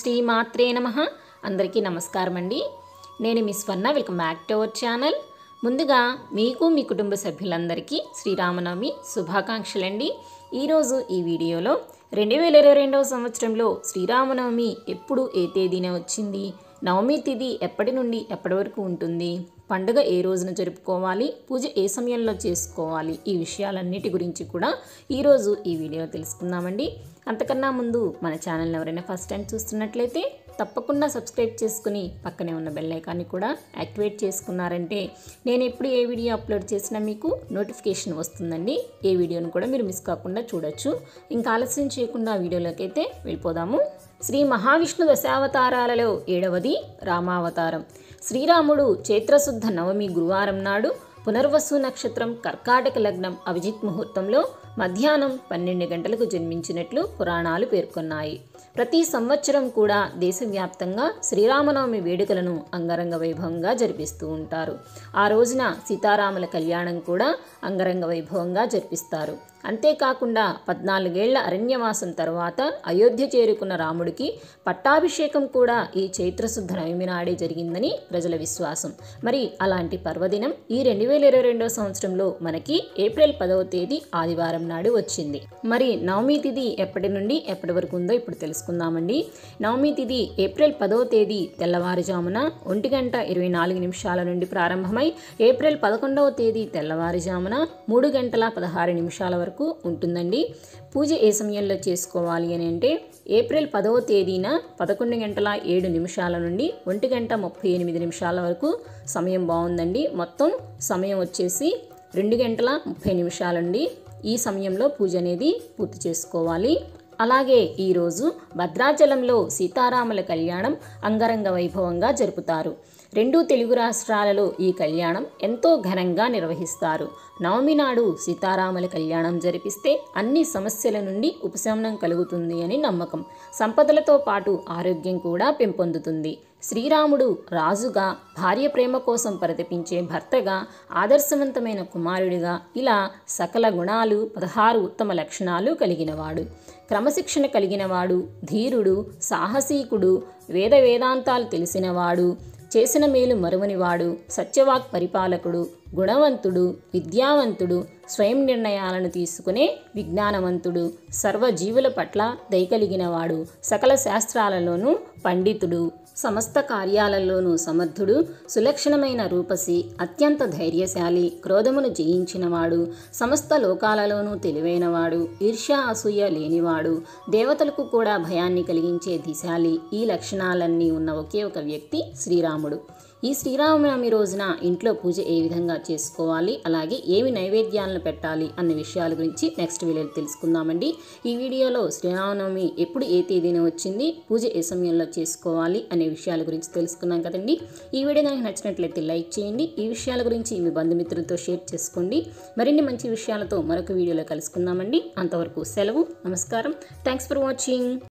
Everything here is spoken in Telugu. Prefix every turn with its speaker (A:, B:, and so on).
A: శ్రీ మాత్రే నమ అందరికీ నమస్కారం అండి నేను మీ Swarna welcome back to our channel ముందుగా మీకు మీ కుటుంబ సభ్యులందరికీ శ్రీరామనవమి శుభాకాంక్షలండి ఈరోజు ఈ వీడియోలో రెండు వేల ఇరవై రెండవ సంవత్సరంలో శ్రీరామనవమి ఎప్పుడు ఏ తేదీన వచ్చింది నవమి తిథి ఎప్పటి నుండి ఎప్పటి వరకు ఉంటుంది పండుగ ఏ రోజున జరుపుకోవాలి పూజ ఏ సమయంలో చేసుకోవాలి ఈ విషయాలన్నిటి గురించి కూడా ఈరోజు ఈ వీడియో తెలుసుకుందామండి అంతకన్నా ముందు మన ఛానల్ని ఎవరైనా ఫస్ట్ టైం చూస్తున్నట్లయితే తప్పకుండా సబ్స్క్రైబ్ చేసుకుని పక్కనే ఉన్న బెల్ ఐకాన్ని కూడా యాక్టివేట్ చేసుకున్నారంటే నేను ఎప్పుడు ఏ వీడియో అప్లోడ్ చేసినా మీకు నోటిఫికేషన్ వస్తుందండి ఏ వీడియోను కూడా మీరు మిస్ కాకుండా చూడొచ్చు ఇంకా ఆలస్యం చేయకుండా వీడియోలోకి అయితే వెళ్ళిపోదాము శ్రీ మహావిష్ణు దశావతారాలలో ఏడవది రామావతారం శ్రీరాముడు చైత్రశుద్ధ నవమి గురువారం నాడు పునర్వసు నక్షత్రం కర్కాటక లగ్నం అభిజిత్ ముహూర్తంలో మధ్యాహ్నం పన్నెండు గంటలకు జన్మించినట్లు పురాణాలు పేర్కొన్నాయి ప్రతి సంవత్సరం కూడా దేశవ్యాప్తంగా శ్రీరామనవమి వేడుకలను అంగరంగ వైభవంగా జరిపిస్తూ ఉంటారు ఆ రోజున సీతారాముల కళ్యాణం కూడా అంగరంగ వైభవంగా జరిపిస్తారు అంతేకాకుండా పద్నాలుగేళ్ల అరణ్యవాసం తర్వాత అయోధ్య చేరుకున్న రాముడికి పట్టాభిషేకం కూడా ఈ చైత్రశుద్ధ నవమి నాడే జరిగిందని ప్రజల విశ్వాసం మరి అలాంటి పర్వదినం ఈ రెండు వేల ఇరవై రెండవ సంవత్సరంలో మనకి ఏప్రిల్ పదవ తేదీ ఆదివారం నాడు వచ్చింది మరి నవమి తిథి ఎప్పటి నుండి ఎప్పటి వరకు ఉందో ఇప్పుడు తెలుసుకుందామండి నవమి తిథి ఏప్రిల్ పదవ తేదీ తెల్లవారుజామున ఒంటి గంట ఇరవై నాలుగు నిమిషాల నుండి ప్రారంభమై ఏప్రిల్ పదకొండవ తేదీ తెల్లవారుజామున మూడు గంటల పదహారు నిమిషాల వరకు ఉంటుందండి పూజ ఏ సమయంలో చేసుకోవాలి అని అంటే ఏప్రిల్ పదవ తేదీన పదకొండు గంటల ఏడు నిమిషాల నుండి ఒంటి గంట ముప్పై ఎనిమిది నిమిషాల వరకు సమయం బాగుందండి మొత్తం సమయం వచ్చేసి రెండు గంటల ముప్పై నిమిషాల నుండి ఈ సమయంలో పూజ అనేది పూర్తి చేసుకోవాలి అలాగే ఈరోజు భద్రాచలంలో సీతారాముల కళ్యాణం అంగరంగ వైభవంగా జరుపుతారు రెండు తెలుగు రాష్ట్రాలలో ఈ కళ్యాణం ఎంతో ఘనంగా నిర్వహిస్తారు నవమి నాడు సీతారాముల కళ్యాణం జరిపిస్తే అన్ని సమస్యల నుండి ఉపశమనం కలుగుతుంది అని నమ్మకం సంపదలతో పాటు ఆరోగ్యం కూడా పెంపొందుతుంది శ్రీరాముడు రాజుగా భార్య ప్రేమ కోసం పరితపించే భర్తగా ఆదర్శవంతమైన కుమారుడిగా ఇలా సకల గుణాలు పదహారు ఉత్తమ లక్షణాలు కలిగినవాడు క్రమశిక్షణ కలిగినవాడు ధీరుడు సాహసీకుడు వేద వేదాంతాలు తెలిసినవాడు చేసిన మేలు మరువనివాడు సత్యవాక్ పరిపాలకుడు గుణవంతుడు విద్యావంతుడు స్వయం నిర్ణయాలను తీసుకునే విజ్ఞానవంతుడు సర్వజీవుల పట్ల దయకలిగినవాడు సకల శాస్త్రాలలోనూ పండితుడు సమస్త కార్యాలలోనూ సమర్థుడు సులక్షణమైన రూపసి అత్యంత ధైర్యశాలి క్రోధమును జయించినవాడు సమస్త లోకాలలోనూ తెలివైనవాడు ఈర్ష్య అసూయ లేనివాడు దేవతలకు కూడా భయాన్ని కలిగించే దిశాలి ఈ లక్షణాలన్నీ ఉన్న ఒకే ఒక వ్యక్తి శ్రీరాముడు ఈ శ్రీరామనవమి రోజున ఇంట్లో పూజ ఏ విధంగా చేసుకోవాలి అలాగే ఏమి నైవేద్యాలను పెట్టాలి అన్న విషయాల గురించి నెక్స్ట్ వీడియోలో తెలుసుకుందామండి ఈ వీడియోలో శ్రీరామనవమి ఎప్పుడు ఏ తేదీన వచ్చింది పూజ ఏ సమయంలో చేసుకోవాలి అనే విషయాల గురించి తెలుసుకున్నాం కదండి ఈ వీడియో కనుక నచ్చినట్లయితే లైక్ చేయండి ఈ విషయాల గురించి మీ బంధుమిత్రులతో షేర్ చేసుకోండి మరిన్ని మంచి విషయాలతో మరొక వీడియోలో కలుసుకుందామండి అంతవరకు సెలవు నమస్కారం థ్యాంక్స్ ఫర్ వాచింగ్